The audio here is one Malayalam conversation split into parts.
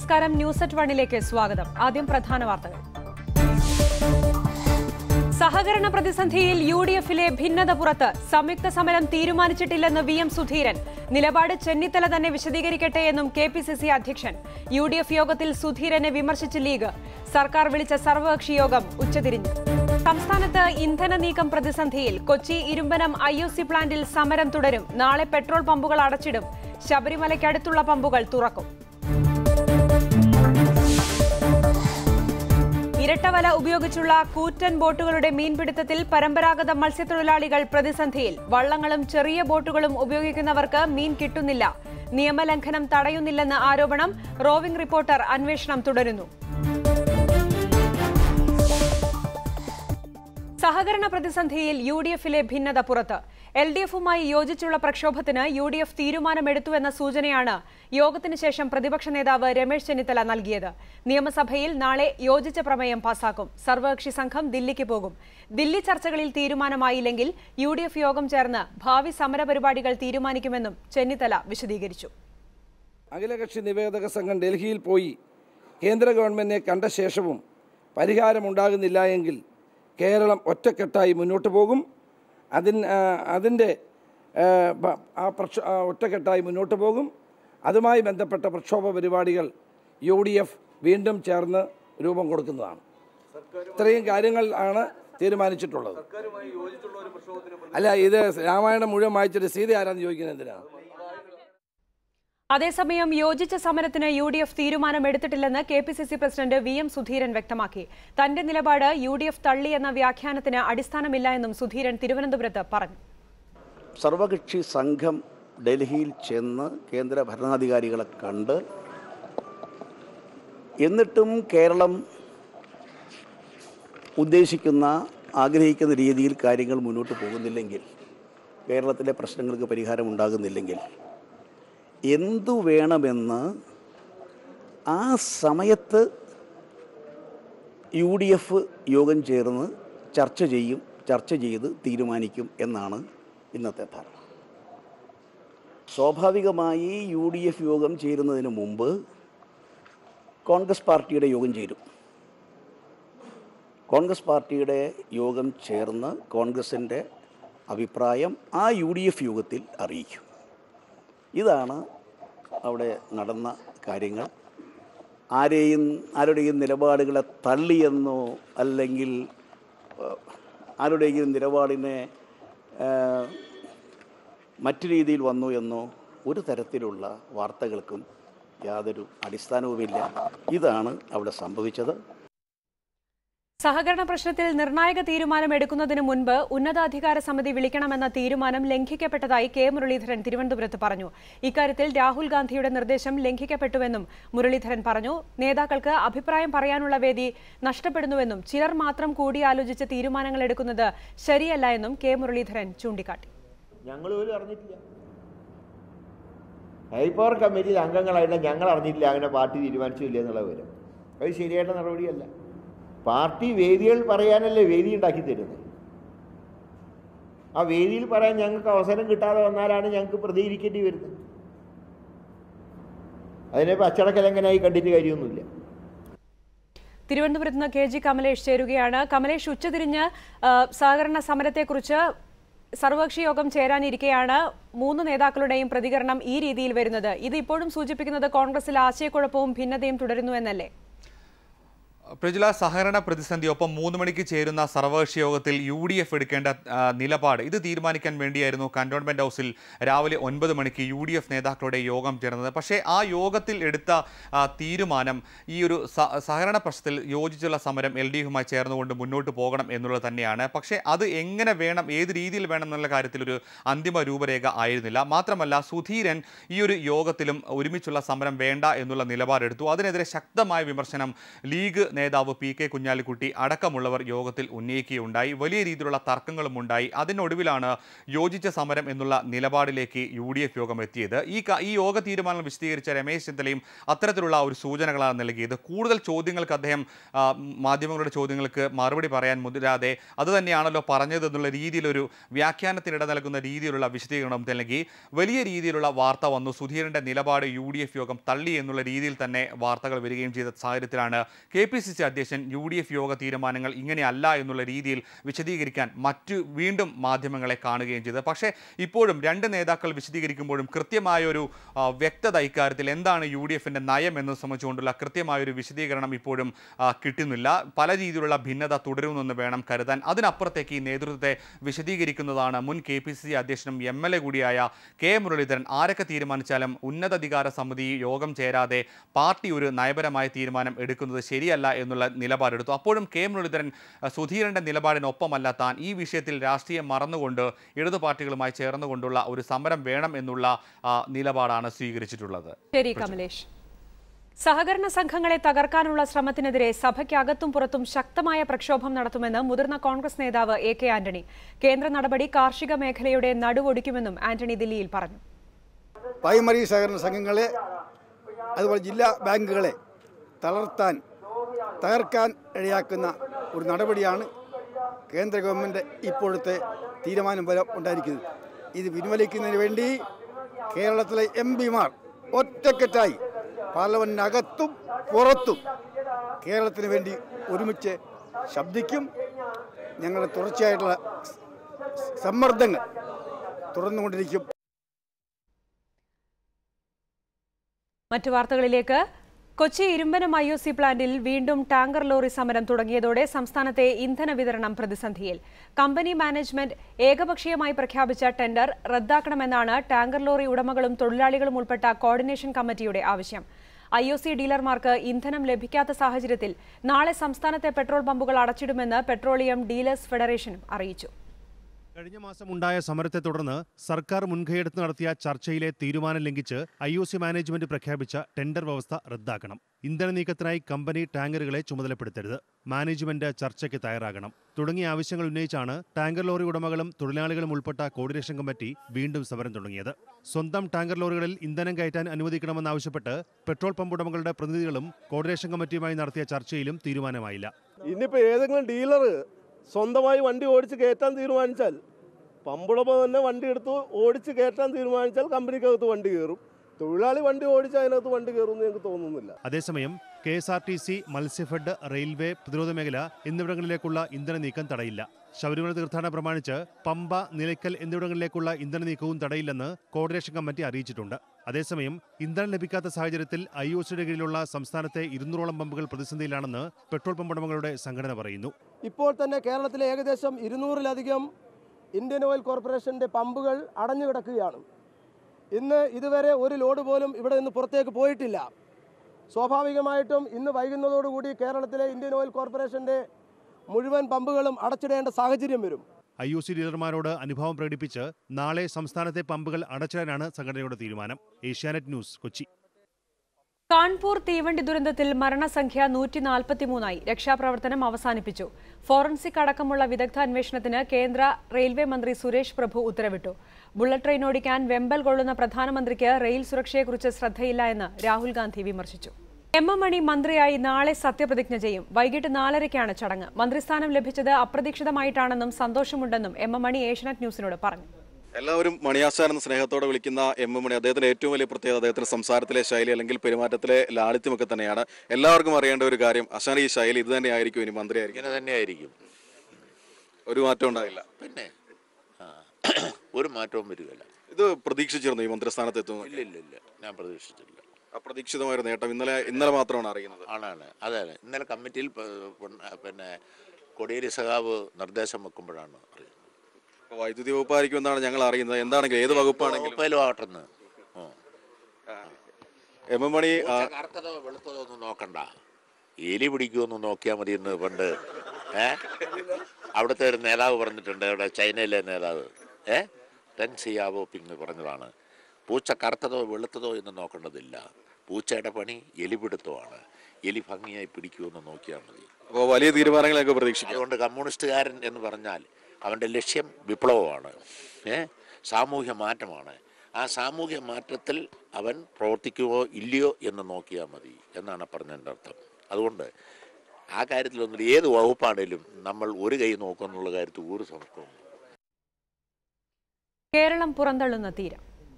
നമസ്കാരം ന്യൂസ് അറ്റ് വണ്ണിലേക്ക് സ്വാഗതം ആദ്യം പ്രധാന വാർത്തകൾ സഹകരണ പ്രതിസന്ധിയിൽ യു ഡി എഫിലെ ഭിന്നത പുറത്ത് സംയുക്ത സമരം തീരുമാനിച്ചിട്ടില്ലെന്ന് വി എം സുധീരൻ നിലപാട് ചെന്നിത്തല തന്നെ വിശദീകരിക്കട്ടെ എന്നും കെ പി സി സി അധ്യക്ഷൻ യു ഡി എഫ് യോഗത്തിൽ സുധീരനെ വിമർശിച്ച് ലീഗ് സർക്കാർ വിളിച്ച സർവകക്ഷി യോഗം ഉച്ചതിരിഞ്ഞു സംസ്ഥാനത്ത് ഇന്ധന നീക്കം പ്രതിസന്ധിയിൽ Kochi Irumbanam I O C പ്ലാന്റിൽ സമരം തുടരും നാളെ പെട്രോൾ പമ്പുകൾ അടച്ചിടും ശബരിമലയ്ക്കടുത്തുള്ള പമ്പുകൾ തുറക്കും ഇരട്ടവല ഉപയോഗിച്ചുള്ള കൂറ്റൻ ബോട്ടുകളുടെ മീൻപിടുത്തത്തിൽ പരമ്പരാഗത മത്സ്യത്തൊഴിലാളികൾ പ്രതിസന്ധിയിൽ വള്ളങ്ങളും ചെറിയ ബോട്ടുകളും ഉപയോഗിക്കുന്നവർക്ക് മീൻ കിട്ടുന്നില്ല നിയമലംഘനം തടയുന്നില്ലെന്ന് ആരോപണം റോവിംഗ് റിപ്പോർട്ടർ അന്വേഷണം തുടരുന്നു സഹകരണ പ്രതിസന്ധിയിൽ യു ഡി എഫിലെ ഭിന്നത പുറത്ത് എൽ ഡി എഫുമായി യോജിച്ചുള്ള പ്രക്ഷോഭത്തിന് യു ഡി എഫ് തീരുമാനമെടുത്തുവെന്ന സൂചനയാണ് യോഗത്തിന് ശേഷം പ്രതിപക്ഷ നേതാവ് രമേശ് ചെന്നിത്തല നൽകിയത് നിയമസഭയിൽ നാളെ യോജിച്ച പ്രമേയം പാസാക്കും സർവകക്ഷി സംഘം ദില്ലിക്ക് പോകും ദില്ലി ചർച്ചകളിൽ തീരുമാനമായില്ലെങ്കിൽ യു ഡി എഫ് യോഗം ചേർന്ന് ഭാവി സമരപരിപാടികൾ തീരുമാനിക്കുമെന്നും ചെന്നിത്തല വിശദീകരിച്ചു അഖിലകക്ഷി നിവേദക സംഘം ഡൽഹിയിൽ പോയി കേന്ദ്ര ഗവൺമെന്റിനെ കണ്ട ശേഷവും പരിഹാരമുണ്ടാകുന്നില്ല എങ്കിൽ കേരളം ഒറ്റക്കെട്ടായി മുന്നോട്ട് പോകും അതിൻ ആ, അതിൻ്റെ ആ, ബ- ആ പ്രക്ഷ ആ, ഒറ്റക്കെട്ടായി മുന്നോട്ട് പോകും അതുമായി ബന്ധപ്പെട്ട പ്രക്ഷോഭ പരിപാടികൾ യു ഡി എഫ് വീണ്ടും ചേർന്ന് രൂപം കൊടുക്കുന്നതാണ് ഇത്രയും കാര്യങ്ങൾ ആണ് തീരുമാനിച്ചിട്ടുള്ളത് അല്ല ഇത് രാമായണം മുഴുവൻ വായിച്ചിട്ട് സീത ആരാന്ന് ചോദിക്കുന്നത് എന്തിനാണ് അതേസമയം യോജിച്ച സമരത്തിന് യു ഡി എഫ് തീരുമാനമെടുത്തിട്ടില്ലെന്ന് K P C C president V M Sudheeran വ്യക്തമാക്കി തന്റെ നിലപാട് യു ഡി എഫ് തള്ളി എന്ന വ്യാഖ്യാനത്തിന് അടിസ്ഥാനമില്ല എന്നും സുധീരൻ തിരുവനന്തപുരത്ത് പറഞ്ഞു സർവകക്ഷി സംഘം ഡൽഹിയിൽ ചെന്ന് കേന്ദ്ര ഭരണാധികാരികളെ കണ്ട് എന്നിട്ടും കേരളം ഉദ്ദേശിക്കുന്ന ആഗ്രഹിക്കുന്ന രീതിയിൽ കാര്യങ്ങൾ മുന്നോട്ട് പോകുന്നില്ലെങ്കിൽ കേരളത്തിലെ പ്രശ്നങ്ങൾക്ക് പരിഹാരം ഉണ്ടാകുന്നില്ലെങ്കിൽ എന്തു വേണമെന്ന് ആ സമയത്ത് യു ഡി എഫ് യോഗം ചേർന്ന് ചർച്ച ചെയ്യും ചർച്ച ചെയ്ത് തീരുമാനിക്കും എന്നാണ് ഇന്നത്തെ ധാരണ സ്വാഭാവികമായി യു ഡി എഫ് യോഗം ചേരുന്നതിന് മുമ്പ് കോൺഗ്രസ് പാർട്ടിയുടെ യോഗം ചേരും കോൺഗ്രസ് പാർട്ടിയുടെ യോഗം ചേർന്ന് കോൺഗ്രസിൻ്റെ അഭിപ്രായം ആ യു ഡി എഫ് യോഗത്തിൽ അറിയിക്കും ഇതാണ് അവിടെ നടന്ന കാര്യങ്ങൾ ആരെയും ആരുടെയും നിലപാടുകളെ തള്ളിയെന്നോ അല്ലെങ്കിൽ ഏഹ്, ആരുടെയും നിലപാടിനെ ഏഹ്, മറ്റു രീതിയിൽ വന്നു എന്നോ ഒരു തരത്തിലുള്ള വാർത്തകൾക്കും യാതൊരു അടിസ്ഥാനവുമില്ല ഇതാണ് അവിടെ സംഭവിച്ചത് സഹകരണ പ്രശ്നത്തിൽ നിർണായക തീരുമാനമെടുക്കുന്നതിന് മുൻപ് ഉന്നതാധികാര സമിതി വിളിക്കണമെന്ന തീരുമാനം ലംഘിക്കപ്പെട്ടതായി കെ മുരളീധരൻ തിരുവനന്തപുരത്ത് പറഞ്ഞു ഇക്കാര്യത്തിൽ രാഹുൽ ഗാന്ധിയുടെ നിർദ്ദേശം ലംഘിക്കപ്പെട്ടുവെന്നും മുരളീധരൻ പറഞ്ഞു നേതാക്കൾക്ക് അഭിപ്രായം പറയാനുള്ള വേദി നഷ്ടപ്പെടുന്നുവെന്നും ചിലർ മാത്രം കൂടിയാലോചിച്ച് തീരുമാനങ്ങൾ എടുക്കുന്നത് ശരിയല്ല എന്നും കെ മുരളീധരൻ ചൂണ്ടിക്കാട്ടി ഞങ്ങൾ പോലും അറിഞ്ഞിട്ടില്ല ഹൈപ്പവർ കമ്മിറ്റിയിൽ അംഗങ്ങളായിട്ട് ഞങ്ങൾ അറിഞ്ഞിട്ടില്ല അങ്ങനെ പാർട്ടി തീരുമാനിച്ചില്ല എന്നുള്ള വിവരം അത് ശരിയായിട്ടുള്ള നടപടിയല്ല പാർട്ടി വേദികൾ പറയാനല്ലേ വേദി ഉണ്ടാക്കി തരുന്നത് ആ വേദിയിൽ പറയാൻ ഞങ്ങൾക്ക് അവസരം കിട്ടാതെ വന്നാലാണ് ഞങ്ങൾക്ക് പ്രതികരിക്കേണ്ടി വരുന്നത് അതിനെ അച്ചടക്കലങ്കനായി കണ്ടിട്ട് കാര്യമൊന്നുമില്ല തിരുവനന്തപുരത്ത് നിന്ന് കെ ജി കമലേഷ് ചേരുകയാണ് കമലേഷ് ഉച്ചതിരിഞ്ഞ് ആ, സഹകരണ സമരത്തെക്കുറിച്ച് സർവകക്ഷി യോഗം ചേരാനിരിക്കെയാണ് മൂന്ന് നേതാക്കളുടെയും പ്രതികരണം ഈ രീതിയിൽ വരുന്നത് ഇത് ഇപ്പോഴും സൂചിപ്പിക്കുന്നത് കോൺഗ്രസിൽ ആശയക്കുഴപ്പവും ഭിന്നതയും തുടരുന്നു എന്നല്ലേ പ്രജുല സഹകരണ പ്രതിസന്ധി ഒപ്പം മൂന്ന് മണിക്ക് ചേരുന്ന സർവകക്ഷി യോഗത്തിൽ യു ഡി എഫ് എടുക്കേണ്ട ആ, നിലപാട് ഇത് തീരുമാനിക്കാൻ വേണ്ടിയായിരുന്നു കന്റോൺമെന്റ് ഹൗസിൽ രാവിലെ ഒൻപത് മണിക്ക് യു ഡി എഫ് നേതാക്കളുടെ യോഗം ചേർന്നത് പക്ഷേ ആ യോഗത്തിൽ എടുത്ത ആ, തീരുമാനം ഈ ഒരു സ- സഹകരണ പ്രശ്നത്തിൽ യോജിച്ചുള്ള സമരം എൽ ഡി എഫുമായി ചേർന്നുകൊണ്ട് മുന്നോട്ട് പോകണം എന്നുള്ളത് തന്നെയാണ് പക്ഷേ അത് എങ്ങനെ വേണം ഏത് രീതിയിൽ വേണം എന്നുള്ള കാര്യത്തിൽ ഒരു അന്തിമ രൂപരേഖ ആയിരുന്നില്ല മാത്രമല്ല സുധീരൻ ഈ ഒരു യോഗത്തിലും ഒരുമിച്ചുള്ള സമരം വേണ്ട എന്നുള്ള നിലപാടെടുത്തു അതിനെതിരെ ശക്തമായ വിമർശനം ലീഗ് നേതാവ് പി കെ കുഞ്ഞാലിക്കുട്ടി അടക്കമുള്ളവർ യോഗത്തിൽ ഉന്നയിക്കുകയുണ്ടായി വലിയ രീതിയിലുള്ള തർക്കങ്ങളും ഉണ്ടായി അതിനൊടുവിലാണ് യോജിച്ച സമരം എന്നുള്ള നിലപാടിലേക്ക് യു ഡി എഫ് യോഗം എത്തിയത് ഈ ക- ഈ യോഗ തീരുമാനം വിശദീകരിച്ച രമേശ് ചെന്നിത്തലയും അത്തരത്തിലുള്ള ഒരു സൂചനകളാണ് നൽകിയത് കൂടുതൽ ചോദ്യങ്ങൾക്ക് അദ്ദേഹം ആ, മാധ്യമങ്ങളുടെ ചോദ്യങ്ങൾക്ക് മറുപടി പറയാൻ മുതിരാതെ അത് തന്നെയാണല്ലോ പറഞ്ഞത് എന്നുള്ള രീതിയിലൊരു വ്യാഖ്യാനത്തിനിട നൽകുന്ന രീതിയിലുള്ള വിശദീകരണം നൽകി വലിയ രീതിയിലുള്ള വാർത്ത വന്നു സുധീരന്റെ നിലപാട് യു ഡി എഫ് യോഗം തള്ളി എന്നുള്ള രീതിയിൽ തന്നെ വാർത്തകൾ വരികയും ചെയ്ത സാഹചര്യത്തിലാണ് കെ പി സി സി അധ്യക്ഷൻ യു ഡി എഫ് യോഗ തീരുമാനങ്ങൾ ഇങ്ങനെയല്ല എന്നുള്ള രീതിയിൽ വിശദീകരിക്കാൻ മറ്റു വീണ്ടും മാധ്യമങ്ങളെ കാണുകയും ചെയ്തത് പക്ഷേ ഇപ്പോഴും രണ്ട് നേതാക്കൾ വിശദീകരിക്കുമ്പോഴും കൃത്യമായൊരു ആ, വ്യക്തത ഇക്കാര്യത്തിൽ എന്താണ് യു ഡി എഫിൻ്റെ നയം എന്നത് സംബന്ധിച്ചുകൊണ്ടുള്ള കൃത്യമായൊരു വിശദീകരണം ഇപ്പോഴും ആ, കിട്ടുന്നില്ല പല രീതിയിലുള്ള ഭിന്നത തുടരുമെന്ന് വേണം കരുതാൻ അതിനപ്പുറത്തേക്ക് ഈ നേതൃത്വത്തെ വിശദീകരിക്കുന്നതാണ് മുൻ കെ പി സി സി അധ്യക്ഷനും എം എൽ എ കൂടിയായ കെ മുരളീധരൻ ആരൊക്കെ തീരുമാനിച്ചാലും ഉന്നതാധികാര സമിതി യോഗം ചേരാതെ പാർട്ടി ഒരു നയപരമായ തീരുമാനം എടുക്കുന്നത് ശരിയല്ല എന്നുള്ള നിലപാടെടുത്തു അപ്പോഴും കെ മുരളീധരൻ അഹ്, സുധീരന്റെ നിലപാടിനൊപ്പമല്ല താൻ ഈ വിഷയത്തിൽ രാഷ്ട്രീയം മറന്നുകൊണ്ട് ഇടതു പാർട്ടികളുമായി ചേർന്നുകൊണ്ടുള്ള ഒരു സമരം വേണം എന്നുള്ള ആ, നിലപാടാണ് സ്വീകരിച്ചിട്ടുള്ളത് ശരി കമലേഷ് സഹകരണ സംഘങ്ങളെ തകർക്കാനുള്ള ശ്രമത്തിനെതിരെ സഭയ്ക്കകത്തും പുറത്തും ശക്തമായ പ്രക്ഷോഭം നടത്തുമെന്ന് മുതിർന്ന കോൺഗ്രസ് നേതാവ് എ കെ ആന്റണി കേന്ദ്ര നടപടി കാർഷിക മേഖലയുടെ നടുവൊടിക്കുമെന്നും ആന്റണി ദില്ലിയിൽ പറഞ്ഞു പ്രൈമറി സഹകരണ സംഘങ്ങളെ അതുപോലെ ജില്ലാ ബാങ്കുകളെ തളർത്താൻ തകർക്കാൻ ഇടയാക്കുന്ന ഒരു നടപടിയാണ് കേന്ദ്ര ഗവൺമെൻറ് ഇപ്പോഴത്തെ തീരുമാനം വരെ ഉണ്ടായിരിക്കുന്നത് ഇത് പിൻവലിക്കുന്നതിന് വേണ്ടി കേരളത്തിലെ എം പിമാർ ഒറ്റക്കെട്ടായി പാർലമെൻറ്റിനകത്തും പുറത്തും കേരളത്തിന് വേണ്ടി ഒരുമിച്ച് ശബ്ദിക്കും ഞങ്ങളുടെ തുടർച്ചയായിട്ടുള്ള സമ്മർദ്ദങ്ങൾ തുറന്നുകൊണ്ടിരിക്കും മറ്റു വാർത്തകളിലേക്ക് Kochi Irumbanam I O C പ്ലാന്റിൽ വീണ്ടും ടാങ്കർ ലോറി സമരം തുടങ്ങിയതോടെ സംസ്ഥാനത്തെ ഇന്ധന വിതരണം പ്രതിസന്ധിയിൽ കമ്പനി മാനേജ്മെന്റ് ഏകപക്ഷീയമായി പ്രഖ്യാപിച്ച ടെൻഡർ റദ്ദാക്കണമെന്നാണ് ടാങ്കർ ലോറി ഉടമകളും തൊഴിലാളികളും ഉൾപ്പെട്ട കോർഡിനേഷൻ കമ്മിറ്റിയുടെ ആവശ്യം ഐ ഒ സി ഡീലർമാർക്ക് ഇന്ധനം ലഭിക്കാത്ത സാഹചര്യത്തിൽ നാളെ സംസ്ഥാനത്തെ പെട്രോൾ പമ്പുകൾ അടച്ചിടുമെന്ന് പെട്രോളിയം ഡീലേഴ്സ് ഫെഡറേഷനും അറിയിച്ചു കഴിഞ്ഞ മാസം ഉണ്ടായ സമരത്തെ തുടർന്ന് സർക്കാർ മുൻകൈയെടുത്ത് നടത്തിയ ചർച്ചയിലെ തീരുമാനം ലംഘിച്ച് ഐ ഒ സി മാനേജ്മെന്റ് പ്രഖ്യാപിച്ച ടെൻഡർ വ്യവസ്ഥ റദ്ദാക്കണം ഇന്ധന നീക്കത്തിനായി കമ്പനി ടാങ്കറുകളെ ചുമതലപ്പെടുത്തരുത് മാനേജ്മെന്റ് ചർച്ചയ്ക്ക് തയ്യാറാകണം തുടങ്ങിയ ആവശ്യങ്ങൾ ഉന്നയിച്ചാണ് ടാങ്കർ ലോറി ഉടമകളും തൊഴിലാളികളും ഉൾപ്പെട്ട കോർഡിനേഷൻ കമ്മിറ്റി വീണ്ടും സമരം തുടങ്ങിയത് സ്വന്തം ടാങ്കർ ലോറികളിൽ ഇന്ധനം കയറ്റാൻ അനുവദിക്കണമെന്നാവശ്യപ്പെട്ട് പെട്രോൾ പമ്പ് ഉടമകളുടെ പ്രതിനിധികളും കോർഡിനേഷൻ കമ്മിറ്റിയുമായി നടത്തിയ ചർച്ചയിലും തീരുമാനമായില്ല ഇനിയിപ്പോൾ ഏതെങ്കിലും ഡീലർ സ്വന്തമായി വണ്ടി ഓടിച്ച് കയറ്റാൻ തീരുമാനിച്ചാൽ പമ്പുടമ തന്നെ വണ്ടി എടുത്ത് ഓടിച്ച് കയറ്റാൻ തീരുമാനിച്ചാൽ കമ്പനിക്കകത്ത് വണ്ടി കയറും തൊഴിലാളി വണ്ടി ഓടിച്ച് അതിനകത്ത് വണ്ടി കയറുമെന്ന് എനിക്ക് തോന്നുന്നില്ല അതേസമയം K S R T C Matsyafed railway പ്രതിരോധ മേഖല എന്നിവിടങ്ങളിലേക്കുള്ള ഇന്ധന നീക്കം തടയില്ല ശബരിമല തീർത്ഥാടനം പ്രമാണിച്ച് പമ്പ നിലയ്ക്കൽ എന്നിവിടങ്ങളിലേക്കുള്ള ഇന്ധന നീക്കവും തടയില്ലെന്ന് കോർഡിനേഷൻ കമ്മിറ്റി അറിയിച്ചിട്ടുണ്ട് അതേസമയം ഇന്ധനം ലഭിക്കാത്ത സാഹചര്യത്തിൽ ഐ ഒ സിയുടെ കീഴിലുള്ള സംസ്ഥാനത്തെ ഇരുന്നൂറോളം പമ്പുകൾ പ്രതിസന്ധിയിലാണെന്ന് പെട്രോൾ പമ്പ് ഉടമകളുടെ സംഘടന പറയുന്നു ഇപ്പോൾ തന്നെ കേരളത്തിലെ ഏകദേശം ഇരുന്നൂറിലധികം ഇന്ത്യൻ ഓയിൽ കോർപ്പറേഷൻ്റെ പമ്പുകൾ അടഞ്ഞു കിടക്കുകയാണ് ഇന്ന് ഇതുവരെ ഒരു ലോഡ് പോലും ഇവിടെ നിന്ന് പുറത്തേക്ക് പോയിട്ടില്ല സ്വാഭാവികമായിട്ടും ഇന്ന് വൈകുന്നതോടുകൂടി കേരളത്തിലെ ഇന്ത്യൻ ഓയിൽ കോർപ്പറേഷൻ്റെ മുഴുവൻ പമ്പുകളും അടച്ചിടേണ്ട സാഹചര്യം വരും ഐ ഒ സി ഡീലർമാരോട് അനുഭാവം പ്രകടിപ്പിച്ച് നാളെ സംസ്ഥാനത്തെ പമ്പുകൾ അടച്ചിടാനാണ് സംഘടനയുടെ തീരുമാനം ഏഷ്യാനെറ്റ് ന്യൂസ് കൊച്ചി കാൺപൂർ തീവണ്ടി ദുരന്തത്തിൽ മരണസംഖ്യ നൂറ്റി നാൽപ്പത്തിമൂന്നായി രക്ഷാപ്രവർത്തനം അവസാനിപ്പിച്ചു ഫോറൻസിക് അടക്കമുള്ള വിദഗ്ധ അന്വേഷണത്തിന് കേന്ദ്ര റെയിൽവേ മന്ത്രി സുരേഷ് പ്രഭു ഉത്തരവിട്ടു ബുള്ളറ്റ് ട്രെയിൻ ഓടിക്കാൻ വെമ്പൽ കൊള്ളുന്ന പ്രധാനമന്ത്രിക്ക് റെയിൽ സുരക്ഷയെക്കുറിച്ച് ശ്രദ്ധയില്ല എന്ന് രാഹുൽ ഗാന്ധി വിമർശിച്ചു എം എം മണി മന്ത്രിയായി നാളെ സത്യപ്രതിജ്ഞ ചെയ്യും വൈകിട്ട് നാലരയ്ക്കാണ് ചടങ്ങ് മന്ത്രിസ്ഥാനം ലഭിച്ചത് അപ്രതീക്ഷിതമായിട്ടാണെന്നും സന്തോഷമുണ്ടെന്നും എം എം മണി ഏഷ്യനെറ്റ് ന്യൂസിനോട് പറഞ്ഞു എല്ലാവരും മണിയാശാൻ എന്ന സ്നേഹത്തോടെ വിളിക്കുന്ന എം എം മണി അദ്ദേഹത്തിന്റെ ഏറ്റവും വലിയ പ്രത്യേകത അദ്ദേഹത്തിന്റെ സംസാരത്തിലെ ശൈലി അല്ലെങ്കിൽ പെരുമാറ്റത്തിലെ ലാളിത്യമൊക്കെ തന്നെയാണ് എല്ലാവർക്കും അറിയേണ്ട ഒരു കാര്യം അശാൻ ഈ ശൈലി ഇത് തന്നെ ആയിരിക്കും ഇനി മന്ത്രിയായിരിക്കും ഇങ്ങനെ തന്നെയായിരിക്കും ഒരു മാറ്റം ഉണ്ടാകില്ല പിന്നെ ആ, ഒരു മാറ്റവും വരികയില്ല ഇത് പ്രതീക്ഷിച്ചിരുന്നു ഈ മന്ത്രിസ്ഥാനത്ത് എത്തുന്നു ഇല്ല ഇല്ല ഇല്ല ഞാൻ പ്രതീക്ഷിച്ചിട്ടില്ല അപ്രതീക്ഷിതമായ ഒരു നേട്ടം ഇന്നലെ ഇന്നലെ മാത്രമാണ് അറിയുന്നത് ആണാണ് അതെ അതെ ഇന്നലെ കമ്മിറ്റിയിൽ പ- പ- പിന്നെ കൊടിയേരി സഖാവ് നിർദ്ദേശം വെക്കുമ്പോഴാണ് അറിയുന്നത് അപ്പോൾ വൈദ്യുതി വകുപ്പായിരിക്കും എന്നാണ് ഞങ്ങൾ അറിയുന്നത് എന്താണെങ്കിലും ഏത് വകുപ്പാണെങ്കിലും വകുപ്പിലും ആവട്ടെന്ന് ഓ. എം എം മണി ആ, പൂച്ച കറുത്തതോ വെളുത്തതോ ഒന്നും നോക്കണ്ട എലി പിടിക്കുമെന്ന് നോക്കിയാൽ മതി എന്ന് പണ്ട് ഏ അവിടുത്തെ ഒരു നേതാവ് പറഞ്ഞിട്ടുണ്ട് അവിടെ ചൈനയിലെ നേതാവ് ഏ ടെൻ സിയാവോ പിങ് പറഞ്ഞതാണ് പൂച്ച കറുത്തതോ വെളുത്തതോ എന്ന് നോക്കേണ്ടതില്ല പൂച്ചയുടെ പണി എലിപിടുത്തമാണ് എലി ഭംഗിയായി പിടിക്കുമെന്ന് നോക്കിയാൽ മതി അപ്പോൾ വലിയ തീരുമാനങ്ങളൊക്കെ പ്രതീക്ഷിക്കാം അതുകൊണ്ട് കമ്മ്യൂണിസ്റ്റുകാരൻ എന്ന് പറഞ്ഞാൽ അവൻ്റെ ലക്ഷ്യം വിപ്ലവമാണ് ഏ സാമൂഹ്യ മാറ്റമാണ് ആ സാമൂഹ്യ മാറ്റത്തിൽ അവൻ പ്രവർത്തിക്കുമോ ഇല്ലയോ എന്ന് നോക്കിയാൽ മതി എന്നാണ് പറഞ്ഞതിൻ്റെ അർത്ഥം അതുകൊണ്ട് ആ കാര്യത്തിലൊന്നും ഏത് വകുപ്പാണേലും നമ്മൾ ഒരു കൈ നോക്കുന്നുള്ള കാര്യത്തിൽ ഒരു സംശയവും കേരളം പുറന്തള്ളുന്ന തീരം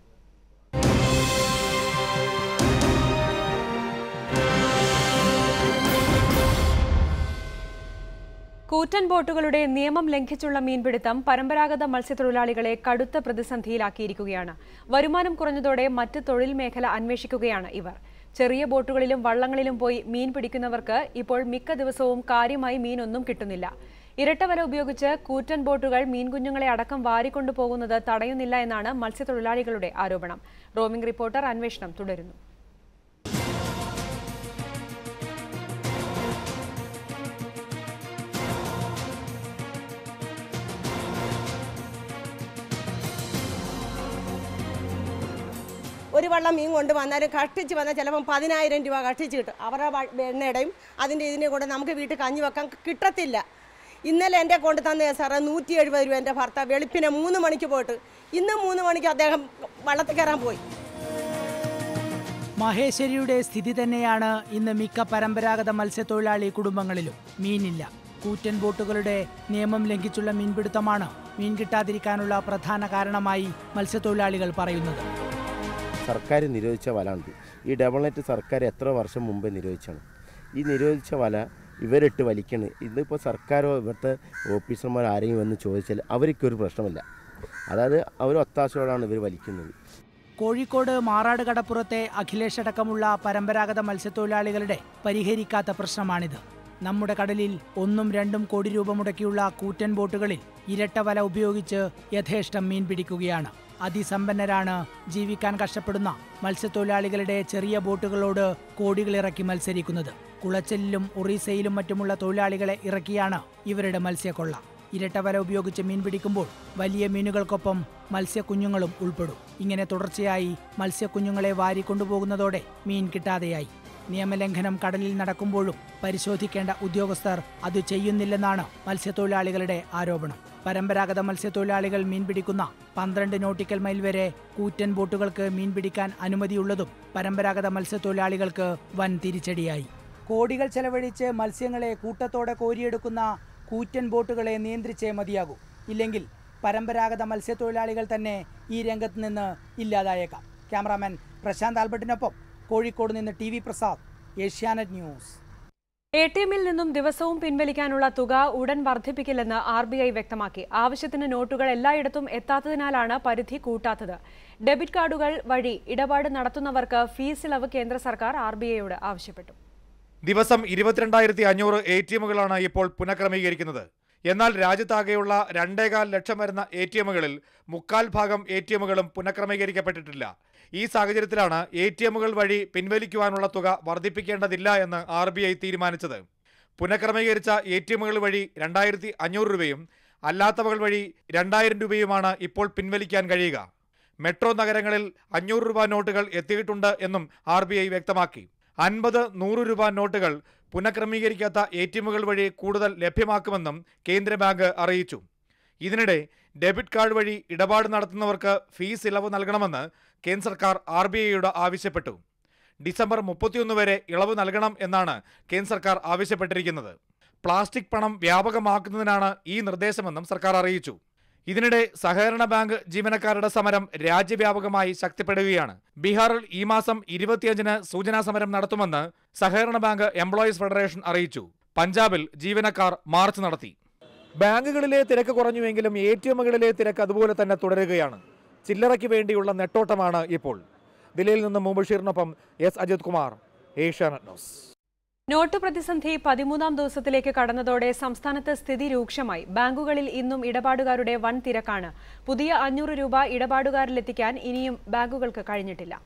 കൂറ്റൻ ബോട്ടുകളുടെ നിയമം ലംഘിച്ചുള്ള മീൻപിടുത്തം പരമ്പരാഗത മത്സ്യത്തൊഴിലാളികളെ കടുത്ത പ്രതിസന്ധിയിലാക്കിയിരിക്കുകയാണ് വരുമാനം കുറഞ്ഞതോടെ മറ്റ് തൊഴിൽ മേഖല അന്വേഷിക്കുകയാണ് ഇവർ ചെറിയ ബോട്ടുകളിലും വള്ളങ്ങളിലും പോയി മീൻ പിടിക്കുന്നവർക്ക് ഇപ്പോൾ മിക്ക ദിവസവും കാര്യമായി മീനൊന്നും കിട്ടുന്നില്ല ഇരട്ടവല ഉപയോഗിച്ച് കൂറ്റൻ ബോട്ടുകൾ മീൻകുഞ്ഞുങ്ങളെ അടക്കം വാരിക്കൊണ്ടു പോകുന്നത് തടയുന്നില്ല എന്നാണ് മത്സ്യത്തൊഴിലാളികളുടെ ആരോപണം റോമിംഗ് റിപ്പോർട്ടർ അന്വേഷണം തുടരുന്നു ഒരു വള്ളം മീൻ കൊണ്ട് വന്നാലും കഷ്ടിച്ച് വന്നാൽ ചിലപ്പം പതിനായിരം രൂപ കഷ്ടിച്ച് കിട്ടും അവരുടെ വ- എണ്ണയുടെയും അതിൻ്റെ ഇതിനെ കൊണ്ട് നമുക്ക് വീട്ടിൽ കഞ്ഞി വെക്കാൻ കിട്ടത്തില്ല ഇന്നലെ എൻ്റെ കൊണ്ട് തന്ന സാറേ നൂറ്റി എഴുപത് രൂപ എൻ്റെ ഭർത്താവ് വെളുപ്പിനെ മൂന്ന് മണിക്ക് പോയിട്ട് ഇന്ന് മൂന്ന് മണിക്ക് അദ്ദേഹം വള്ളത്തിൽ കയറാൻ പോയി മഹേശ്വരിയുടെ സ്ഥിതി തന്നെയാണ് ഇന്ന് മിക്ക പരമ്പരാഗത മത്സ്യത്തൊഴിലാളി കുടുംബങ്ങളിലും മീനില്ല കൂറ്റൻ ബോട്ടുകളുടെ നിയമം ലംഘിച്ചുള്ള മീൻപിടുത്തമാണ് മീൻ കിട്ടാതിരിക്കാനുള്ള പ്രധാന കാരണമായി മത്സ്യത്തൊഴിലാളികൾ പറയുന്നത് സർക്കാർ നിരോധിച്ച വലയുണ്ട് ഈ ഡബിൾ നെറ്റ് സർക്കാർ എത്ര വർഷം മുമ്പേ നിരോധിച്ചാണ് ഈ നിരോധിച്ച വല ഇവരിട്ട് വലിക്കണ് ഇതിപ്പോൾ സർക്കാരോ ഇവിടുത്തെ ഓഫീസർമാർ ആരെങ്കിലും വന്ന് ചോദിച്ചാൽ അവർക്കൊരു പ്രശ്നമില്ല അതായത് അവർ ഒത്താശയോടാണ് ഇവർ വലിക്കുന്നത് കോഴിക്കോട് മാറാട് കടപ്പുറത്തെ അഖിലേഷ് അടക്കമുള്ള പരമ്പരാഗത മത്സ്യത്തൊഴിലാളികളുടെ പരിഹരിക്കാത്ത പ്രശ്നമാണിത് നമ്മുടെ കടലിൽ ഒന്നും രണ്ടും കോടി രൂപ മുടക്കിയുള്ള കൂറ്റൻ ബോട്ടുകളിൽ ഇരട്ട വല ഉപയോഗിച്ച് യഥേഷ്ടം മീൻ പിടിക്കുകയാണ് അതിസമ്പന്നരാണ് ജീവിക്കാൻ കഷ്ടപ്പെടുന്ന മത്സ്യത്തൊഴിലാളികളുടെ ചെറിയ ബോട്ടുകളോട് കോടികൾ ഇറക്കി മത്സരിക്കുന്നത് കുളച്ചലിലും ഒറീസയിലും മറ്റുമുള്ള തൊഴിലാളികളെ ഇറക്കിയാണ് ഇവരുടെ മത്സ്യക്കൊള്ള ഇരട്ടവല ഉപയോഗിച്ച് മീൻ പിടിക്കുമ്പോൾ വലിയ മീനുകൾക്കൊപ്പം മത്സ്യക്കുഞ്ഞുങ്ങളും ഉൾപ്പെടും ഇങ്ങനെ തുടർച്ചയായി മത്സ്യക്കുഞ്ഞുങ്ങളെ വാരി കൊണ്ടുപോകുന്നതോടെ മീൻ കിട്ടാതെയായി നിയമലംഘനം കടലിൽ നടക്കുമ്പോഴും പരിശോധിക്കേണ്ട ഉദ്യോഗസ്ഥർ അത് ചെയ്യുന്നില്ലെന്നാണ് മത്സ്യത്തൊഴിലാളികളുടെ ആരോപണം പരമ്പരാഗത മത്സ്യത്തൊഴിലാളികൾ മീൻ പിടിക്കുന്ന പന്ത്രണ്ട് നോട്ടിക്കൽ മൈൽ വരെ കൂറ്റൻ ബോട്ടുകൾക്ക് മീൻ പിടിക്കാൻ അനുമതിയുള്ളതും പരമ്പരാഗത മത്സ്യത്തൊഴിലാളികൾക്ക് വൻ തിരിച്ചടിയായി കോടികൾ ചെലവഴിച്ച് മത്സ്യങ്ങളെ കൂട്ടത്തോടെ കോരിയെടുക്കുന്ന കൂറ്റൻ ബോട്ടുകളെ നിയന്ത്രിച്ചേ മതിയാകൂ ഇല്ലെങ്കിൽ പരമ്പരാഗത മത്സ്യത്തൊഴിലാളികൾ തന്നെ ഈ രംഗത്ത് നിന്ന് ഇല്ലാതായേക്കാം ക്യാമറാമാൻ പ്രശാന്ത് ആൽബർട്ടിനൊപ്പം കോഴിക്കോട് നിന്ന് T V Prasad Asianet news A T എമ്മിൽ നിന്നും ദിവസവും പിൻവലിക്കാനുള്ള തുക ഉടൻ വർദ്ധിപ്പിക്കില്ലെന്ന് ആർ ബി ഐ വ്യക്തമാക്കി ആവശ്യത്തിന് നോട്ടുകൾ എല്ലായിടത്തും എത്താത്തതിനാലാണ് പരിധി കൂട്ടാത്തത് ഡെബിറ്റ് കാർഡുകൾ വഴി ഇടപാട് നടത്തുന്നവർക്ക് ഫീസ് ഇളവ് കേന്ദ്ര സർക്കാർ ആർ ബി ഐയോട് ആവശ്യപ്പെട്ടു ദിവസം ഇരുപത്തിരണ്ടായിരത്തി അഞ്ഞൂറ് എ ടി എമ്മുകളാണ് ഇപ്പോൾ പുനഃക്രമീകരിക്കുന്നത് എന്നാൽ രാജ്യത്താകെയുള്ള രണ്ടേകാൽ ലക്ഷം വരുന്ന എ ടി എമ്മുകളിൽ മുക്കാൽ ഭാഗം എ ടി എമ്മുകളും പുനഃക്രമീകരിക്കപ്പെട്ടിട്ടില്ല ഈ സാഹചര്യത്തിലാണ് എ ടി എമ്മുകൾ വഴി പിൻവലിക്കുവാനുള്ള തുക വർദ്ധിപ്പിക്കേണ്ടതില്ല എന്ന് ആർ ബി ഐ തീരുമാനിച്ചത് പുനഃക്രമീകരിച്ച എ ടി എമ്മുകൾ വഴി രണ്ടായിരത്തി അഞ്ഞൂറ് രൂപയും അല്ലാത്തവകൾ വഴി രണ്ടായിരം രൂപയുമാണ് ഇപ്പോൾ പിൻവലിക്കാൻ കഴിയുക മെട്രോ നഗരങ്ങളിൽ അഞ്ഞൂറ് രൂപ നോട്ടുകൾ എത്തിയിട്ടുണ്ട് എന്നും ആർ ബി ഐ വ്യക്തമാക്കി അൻപത് നൂറ് രൂപ നോട്ടുകൾ പുനഃക്രമീകരിക്കാത്ത എ ടി എമ്മുകൾ വഴി കൂടുതൽ ലഭ്യമാക്കുമെന്നും കേന്ദ്ര ബാങ്ക് അറിയിച്ചു ഇതിനിടെ ഡെബിറ്റ് കാർഡ് വഴി ഇടപാട് നടത്തുന്നവർക്ക് ഫീസ് ഇളവ് നൽകണമെന്ന് കേന്ദ്ര സർക്കാർ ആർ ബി ഐയോട് ആവശ്യപ്പെട്ടു ഡിസംബർ മുപ്പത്തിയൊന്ന് വരെ ഇളവ് നൽകണം എന്നാണ് കേന്ദ്ര സർക്കാർ ആവശ്യപ്പെട്ടിരിക്കുന്നത് പ്ലാസ്റ്റിക് പണം വ്യാപകമാക്കുന്നതിനാണ് ഈ നിർദ്ദേശമെന്നും സർക്കാർ അറിയിച്ചു ഇതിനിടെ സഹകരണ ബാങ്ക് ജീവനക്കാരുടെ സമരം രാജ്യവ്യാപകമായി ശക്തിപ്പെടുകയാണ് ബീഹാറിൽ ഈ മാസം ഇരുപത്തിയഞ്ചിന് സൂചനാ സമരം നടത്തുമെന്ന് സഹകരണ ബാങ്ക് എംപ്ലോയീസ് ഫെഡറേഷൻ അറിയിച്ചു പഞ്ചാബിൽ ജീവനക്കാർ മാർച്ച് നടത്തി ബാങ്കുകളിലെ തിരക്ക് കുറഞ്ഞുവെങ്കിലും എ ടി എമ്മുകളിലെ തിരക്ക് അതുപോലെ തന്നെ തുടരുകയാണ് ചില്ലറയ്ക്ക് വേണ്ടിയുള്ള നെട്ടോട്ടമാണ് ഇപ്പോൾ ദില്ലിയിൽ നിന്ന് മുബഷീറിനൊപ്പം S Ajith Kumar Asianet news note പ്രതിസന്ധി പതിമൂന്നാം ദിവസത്തിലേക്ക് കടന്നതോടെ സംസ്ഥാനത്ത് സ്ഥിതി രൂക്ഷമായി ബാങ്കുകളിൽ ഇന്നും ഇടപാടുകാരുടെ വൻ തിരക്കാണ് പുതിയ അഞ്ഞൂറ് രൂപ ഇടപാടുകാരിലെത്തിക്കാൻ ഇനിയും ബാങ്കുകൾക്ക് കഴിഞ്ഞിട്ടില്ല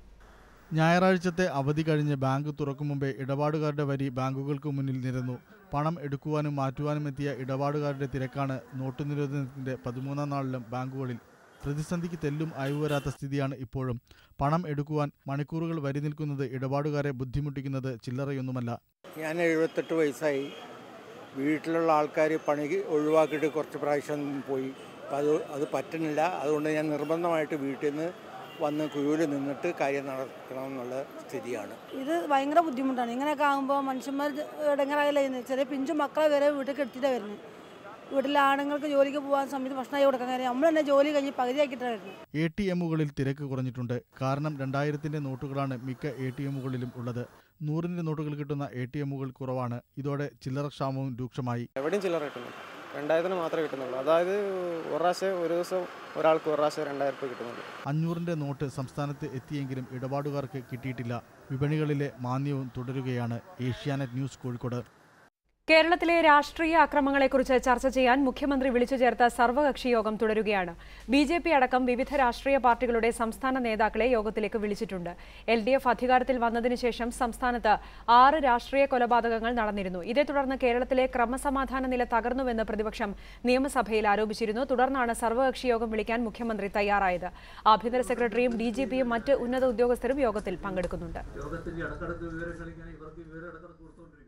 ഞായറാഴ്ചത്തെ അവധി കഴിഞ്ഞ് ബാങ്ക് തുറക്കും മുമ്പേ ഇടപാടുകാരുടെ വരി ബാങ്കുകൾക്ക് മുന്നിൽ നിരന്നു പണം എടുക്കുവാനും മാറ്റുവാനും എത്തിയ ഇടപാടുകാരുടെ തിരക്കാണ് നോട്ട് നിരോധനത്തിന്റെ പതിമൂന്നാം നാളിലും ബാങ്കുകളിൽ പ്രതിസന്ധിക്ക് തെല്ലും അയവ് വരാത്ത സ്ഥിതിയാണ് ഇപ്പോഴും പണം എടുക്കുവാൻ മണിക്കൂറുകൾ വരി നിൽക്കുന്നത് ഇടപാടുകാരെ ബുദ്ധിമുട്ടിക്കുന്നത് ചില്ലറയൊന്നുമല്ല ഞാൻ എഴുപത്തെട്ട് വയസ്സായി വീട്ടിലുള്ള ആൾക്കാർ പണി ഒഴിവാക്കിയിട്ട് കുറച്ച് പ്രാവശ്യം പോയി അപ്പം അത് അത് പറ്റുന്നില്ല അതുകൊണ്ട് ഞാൻ നിർബന്ധമായിട്ട് വീട്ടിൽ നിന്ന് വന്ന് ക്യൂവിൽ നിന്നിട്ട് കാര്യം നടക്കണം എന്നുള്ള സ്ഥിതിയാണ് ഇത് ഭയങ്കര ബുദ്ധിമുട്ടാണ് ഇങ്ങനെയൊക്കെ ആകുമ്പോൾ മനുഷ്യന്മാർ ഇടങ്ങറാകല്ലേ ചെയ്യുന്നത് ചെറിയ പിഞ്ചു മക്കളെ വരെ വീട്ടിൽ കെടുത്തിട്ടാണ് വരുന്നത് വീട്ടിലെ ആണുങ്ങൾക്ക് ജോലിക്ക് പോകാൻ സമയത്ത് ഭക്ഷണമായി കൊടുക്കാൻ കാര്യം നമ്മൾ തന്നെ ജോലി കഴിഞ്ഞ് പകുതിയാക്കിയിട്ടാണ് വരുന്നത് എ ടി എമ്മുകളിൽ തിരക്ക് കുറഞ്ഞിട്ടുണ്ട് കാരണം രണ്ടായിരത്തിന്റെ നോട്ടുകളാണ് മിക്ക എ ടി എമ്മുകളിലും ഉള്ളത് നൂറിന്റെ നോട്ടുകൾ കിട്ടുന്ന എ ടി എമ്മുകൾ കുറവാണ് ഇതോടെ ചില്ലറ ക്ഷാമവും രൂക്ഷമായി എവിടെയും ചില്ലറ കിട്ടുന്നു രണ്ടായിരത്തിന് മാത്രമേ കിട്ടുന്നുള്ളൂ അതായത് ഒരു പ്രാവശ്യം ഒരു ദിവസം ഒരാൾക്ക് ഒരു പ്രാവശ്യം രണ്ടായിരം രൂപ കിട്ടുന്നുള്ളൂ അഞ്ഞൂറിന്റെ നോട്ട് സംസ്ഥാനത്ത് എത്തിയെങ്കിലും ഇടപാടുകാർക്ക് കിട്ടിയിട്ടില്ല വിപണികളിലെ മാന്ദ്യവും തുടരുകയാണ് ഏഷ്യാനെറ്റ് ന്യൂസ് കോഴിക്കോട് കേരളത്തിലെ രാഷ്ട്രീയ അക്രമങ്ങളെക്കുറിച്ച് ചർച്ച ചെയ്യാൻ മുഖ്യമന്ത്രി വിളിച്ചു ചേർത്ത സർവകക്ഷി യോഗം തുടരുകയാണ് ബി ജെ പി അടക്കം വിവിധ രാഷ്ട്രീയ പാർട്ടികളുടെ സംസ്ഥാന നേതാക്കളെ യോഗത്തിലേക്ക് വിളിച്ചിട്ടുണ്ട് എൽ ഡി എഫ് അധികാരത്തിൽ വന്നതിന് ശേഷം സംസ്ഥാനത്ത് ആറ് രാഷ്ട്രീയ കൊലപാതകങ്ങൾ നടന്നിരുന്നു ഇതേ തുടർന്ന് കേരളത്തിലെ ക്രമസമാധാന നില തകർന്നുവെന്ന് പ്രതിപക്ഷം നിയമസഭയിൽ ആരോപിച്ചിരുന്നു തുടർന്നാണ് സർവകക്ഷി യോഗം വിളിക്കാൻ മുഖ്യമന്ത്രി തയ്യാറായത് ആഭ്യന്തര സെക്രട്ടറിയും ഡി ജി പിയും മറ്റ് ഉന്നത ഉദ്യോഗസ്ഥരും യോഗത്തിൽ പങ്കെടുക്കുന്നുണ്ട് യോഗത്തിന്റെ ഇടക്കിടക്ക് വിവരം കളിക്കാൻ ഇവർക്ക് വിവരം ഇടക്കിടക്ക് കൊടുത്തുകൊണ്ടിരിക്കണം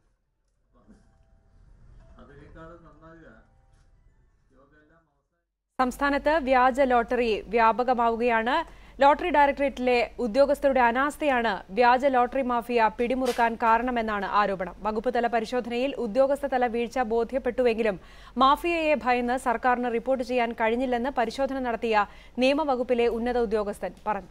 അതിനേക്കാളും നന്നാകുക സംസ്ഥാനത്ത് വ്യാജ ലോട്ടറി വ്യാപകമാവുകയാണ് ലോട്ടറി ഡയറക്ടറേറ്റിലെ ഉദ്യോഗസ്ഥരുടെ അനാസ്ഥയാണ് വ്യാജ ലോട്ടറി മാഫിയ പിടിമുറുക്കാൻ കാരണമെന്നാണ് ആരോപണം വകുപ്പ് തല പരിശോധനയിൽ ഉദ്യോഗസ്ഥ തല വീഴ്ച ബോധ്യപ്പെട്ടുവെങ്കിലും മാഫിയയെ ഭയന്ന് സർക്കാരിന് റിപ്പോർട്ട് ചെയ്യാൻ കഴിഞ്ഞില്ലെന്ന് പരിശോധന നടത്തിയ നിയമവകുപ്പിലെ ഉന്നത ഉദ്യോഗസ്ഥൻ പറഞ്ഞു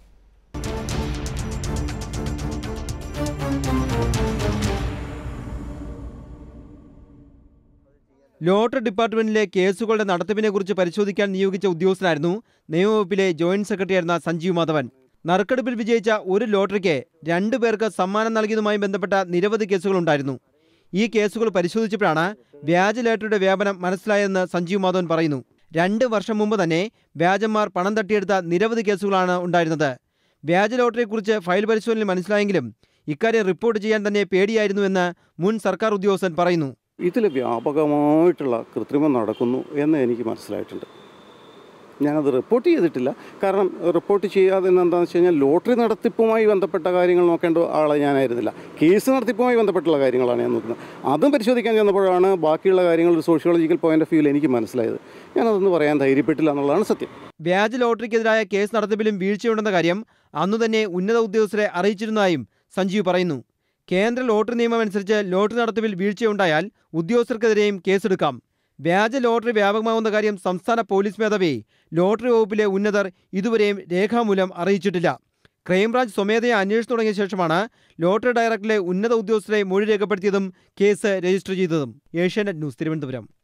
ലോട്ടറി ഡിപ്പാർട്ട്മെന്റിലെ കേസുകളുടെ നടത്തിപ്പിനെക്കുറിച്ച് പരിശോധിക്കാൻ നിയോഗിച്ച ഉദ്യോഗസ്ഥനായിരുന്നു നിയമവകുപ്പിലെ ജോയിന്റ് സെക്രട്ടറിയായിരുന്ന സഞ്ജീവ് മാധവൻ നറുക്കെടുപ്പിൽ വിജയിച്ച ഒരു ലോട്ടറിക്ക് രണ്ടു പേർക്ക് സമ്മാനം നൽകിയതുമായി ബന്ധപ്പെട്ട നിരവധി കേസുകളുണ്ടായിരുന്നു ഈ കേസുകൾ പരിശോധിച്ചപ്പോഴാണ് വ്യാജ ലോട്ടറിയുടെ വ്യാപനം മനസ്സിലായതെന്ന് സഞ്ജീവ് മാധവൻ പറയുന്നു രണ്ട് വർഷം മുമ്പ് തന്നെ വ്യാജന്മാർ പണം തട്ടിയെടുത്ത നിരവധി കേസുകളാണ് ഉണ്ടായിരുന്നത് വ്യാജ ലോട്ടറിയെക്കുറിച്ച് ഫയൽ പരിശോധനയിൽ മനസ്സിലായെങ്കിലും ഇക്കാര്യം റിപ്പോർട്ട് ചെയ്യാൻ തന്നെ പേടിയായിരുന്നുവെന്ന് മുൻ സർക്കാർ ഉദ്യോഗസ്ഥൻ പറയുന്നു ഇതിൽ വ്യാപകമായിട്ടുള്ള കൃത്രിമം നടക്കുന്നു എന്ന് എനിക്ക് മനസ്സിലായിട്ടുണ്ട് ഞാനത് റിപ്പോർട്ട് ചെയ്തിട്ടില്ല കാരണം റിപ്പോർട്ട് ചെയ്യാതെ എന്താണെന്ന് വെച്ച് കഴിഞ്ഞാൽ ലോട്ടറി നടത്തിപ്പുമായി ബന്ധപ്പെട്ട കാര്യങ്ങൾ നോക്കേണ്ട ആളെ ഞാനായിരുന്നില്ല കേസ് നടത്തിപ്പുമായി ബന്ധപ്പെട്ടുള്ള കാര്യങ്ങളാണ് ഞാൻ നോക്കുന്നത് അതും പരിശോധിക്കാൻ ചെന്നപ്പോഴാണ് ബാക്കിയുള്ള കാര്യങ്ങൾ ഒരു സോഷ്യോളജിക്കൽ പോയിന്റ് ഓഫ് വ്യൂവിൽ എനിക്ക് മനസ്സിലായത് ഞാനതൊന്നും പറയാൻ ധൈര്യപ്പെട്ടില്ല എന്നുള്ളതാണ് സത്യം വ്യാജ ലോട്ടറിക്കെതിരായ കേസ് നടത്തിപ്പിലും വീഴ്ചയുണ്ടെന്ന കാര്യം അന്നു തന്നെ ഉന്നത ഉദ്യോഗസ്ഥരെ അറിയിച്ചിരുന്നതായും സഞ്ജീവ് പറയുന്നു കേന്ദ്ര ലോട്ടറി നിയമം അനുസരിച്ച് ലോട്ടറി നടത്തിപ്പിൽ വീഴ്ചയുണ്ടായാൽ ഉദ്യോഗസ്ഥർക്കെതിരെയും കേസെടുക്കാം വ്യാജ ലോട്ടറി വ്യാപകമാകുന്ന കാര്യം സംസ്ഥാന പോലീസ് മേധാവി ലോട്ടറി വകുപ്പിലെ ഉന്നതർ ഇതുവരെയും രേഖാമൂലം അറിയിച്ചിട്ടില്ല ക്രൈംബ്രാഞ്ച് സ്വമേധയാ അന്വേഷണം തുടങ്ങിയ ശേഷമാണ് ലോട്ടറി ഡയറക്ടറിലെ ഉന്നത ഉദ്യോഗസ്ഥരെ മൊഴി രേഖപ്പെടുത്തിയതും കേസ് രജിസ്റ്റർ ചെയ്തതും ഏഷ്യാനെറ്റ് ന്യൂസ് തിരുവനന്തപുരം